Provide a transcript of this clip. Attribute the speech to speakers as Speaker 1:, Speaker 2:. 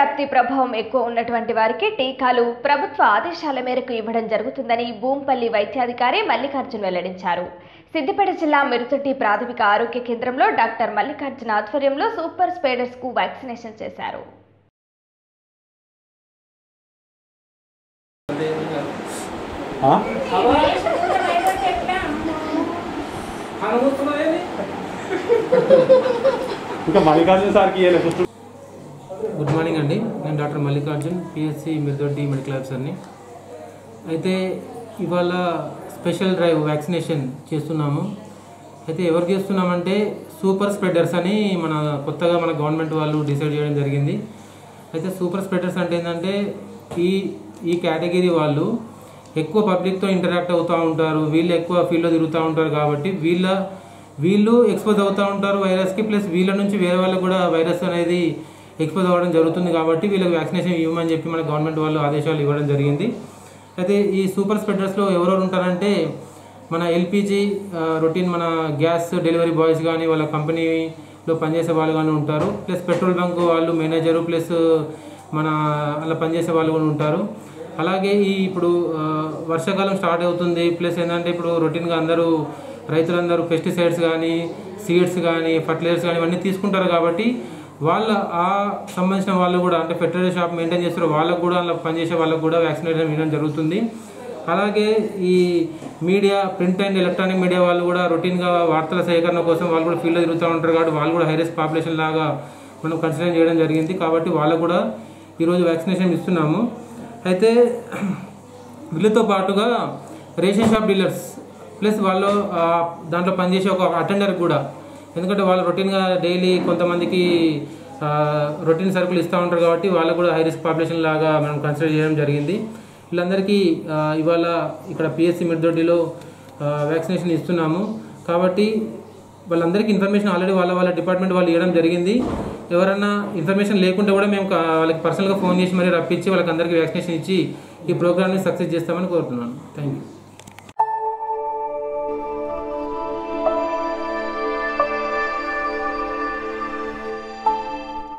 Speaker 1: వ్యాప్తి ప్రభావం ఎక్కువ ఉన్నటువంటి వారికి టీకాలు ప్రభుత్వ ఆదేశాల మేరకు ఇవ్వడం జరుగుతుందని భూంపల్లి వైద్యాధికారి మల్లికార్జున్ వెల్లడించారు సిద్దిపేట జిల్లా మిరుతొట్టి ప్రాథమిక ఆరోగ్య కేంద్రంలో డాక్టర్ మల్లికార్జున్ ఆధ్వర్యంలో సూపర్ స్ప్రెడర్స్ కు వ్యాక్సినేషన్ చేశారు
Speaker 2: ఆ? ఇంకా మల్లికార్జున సార్కి ఇవ్వలే ఫస్ట్
Speaker 3: గుడ్ మార్నింగ్ అండి నేను doctor Mallikarjun PSC Mirdoddi medical ఆఫీసర్ని అయితే ఇవాళ స్పెషల్ డ్రైవ్ వ్యాక్సినేషన్ చేస్తున్నాము అయితే ఎవరు చేస్తున్నామంటే సూపర్ స్ప్రెడర్స్ అని మన కొత్తగా మన గవర్నమెంట్ వాళ్ళు డిసైడ్ చేయడం జరిగింది అయితే సూపర్ స్ప్రెడర్స్ అంటే ఏంటంటే ఈ ఈ కేటగిరీ వాళ్ళు ఎక్కువ పబ్లిక్తో ఇంటరాక్ట్ అవుతూ ఉంటారు వీళ్ళు ఎక్కువ ఫీల్డ్లో తిరుగుతూ ఉంటారు కాబట్టి వీళ్ళ వీళ్ళు ఎక్స్పోజ్ అవుతూ ఉంటారు వైరస్కి ప్లస్ వీళ్ళ నుంచి వేరే వాళ్ళకి కూడా వైరస్ అనేది ఎక్స్పోజ్ అవ్వడం జరుగుతుంది కాబట్టి వీళ్ళకి వ్యాక్సినేషన్ ఇవ్వమని చెప్పి మన గవర్నమెంట్ వాళ్ళు ఆదేశాలు ఇవ్వడం జరిగింది అయితే ఈ సూపర్ స్ప్రెడర్స్లో ఎవరెవరు ఉంటారంటే మన ఎల్పిజి రొటీన్ మన గ్యాస్ డెలివరీ బాయ్స్ కానీ వాళ్ళ కంపెనీలో పనిచేసే వాళ్ళు కానీ ఉంటారు ప్లస్ పెట్రోల్ బంక్ వాళ్ళు మేనేజరు ప్లస్ మన అలా పనిచేసే వాళ్ళు కూడా ఉంటారు అలాగే ఈ ఇప్పుడు ఆ, వర్షాకాలం స్టార్ట్ అవుతుంది ప్లస్ ఏంటంటే ఇప్పుడు రొటీన్గా అందరూ రైతులందరూ పెస్టిసైడ్స్ కానీ సీడ్స్ కానీ ఫర్టిలైజర్స్ కానీ ఇవన్నీ తీసుకుంటారు కాబట్టి వాళ్ళ ఆ సంబంధించిన వాళ్ళు కూడా అంటే ఫెర్టిలైజర్ షాప్ మెయింటైన్ చేస్తారు వాళ్ళకు కూడా అలా పనిచేసే వాళ్ళకు కూడా వ్యాక్సినేషన్ ఇవ్వడం జరుగుతుంది అలాగే ఈ media print and electronic media వాళ్ళు కూడా రొటీన్గా వార్తల సేకరణ కోసం వాళ్ళు కూడా ఫీల్డ్లో తిరుగుతూ ఉంటారు కాబట్టి వాళ్ళు కూడా హైరెస్ట్ పాపులేషన్ లాగా మనం కన్సిడర్ చేయడం జరిగింది కాబట్టి వాళ్ళకు కూడా ఈరోజు వ్యాక్సినేషన్ ఇస్తున్నాము అయితే వీళ్ళతో పాటుగా రేషన్ షాప్ డీలర్స్ ప్లస్ వాళ్ళు ఆ, దాంట్లో పనిచేసే ఒక అటెండర్ కూడా ఎందుకంటే వాళ్ళు రొటీన్గా డైలీ కొంతమందికి రొటీన్ సరుకులు ఇస్తూ ఉంటారు కాబట్టి వాళ్ళకు కూడా హై రిస్క్ పాపులేషన్ లాగా మనం కన్సిడర్ చేయడం జరిగింది వీళ్ళందరికీ ఆ, ఇవాళ ఇక్కడ పిఎస్సి మిర్దొడ్డిలో వ్యాక్సినేషన్ ఇస్తున్నాము కాబట్టి వాళ్ళందరికీ ఇన్ఫర్మేషన్ ఆల్రెడీ వాళ్ళ వాళ్ళ డిపార్ట్మెంట్ వాళ్ళు ఇవ్వడం జరిగింది ఎవరైనా ఇన్ఫర్మేషన్ లేకుంటే కూడా మేము కా- వాళ్ళకి పర్సనల్గా ఫోన్ చేసి మరీ రప్పించి వాళ్ళకి అందరికీ వ్యాక్సినేషన్ ఇచ్చి ఈ ప్రోగ్రామ్ని సక్సెస్ చేస్తామని కోరుతున్నాను థ్యాంక్ యూ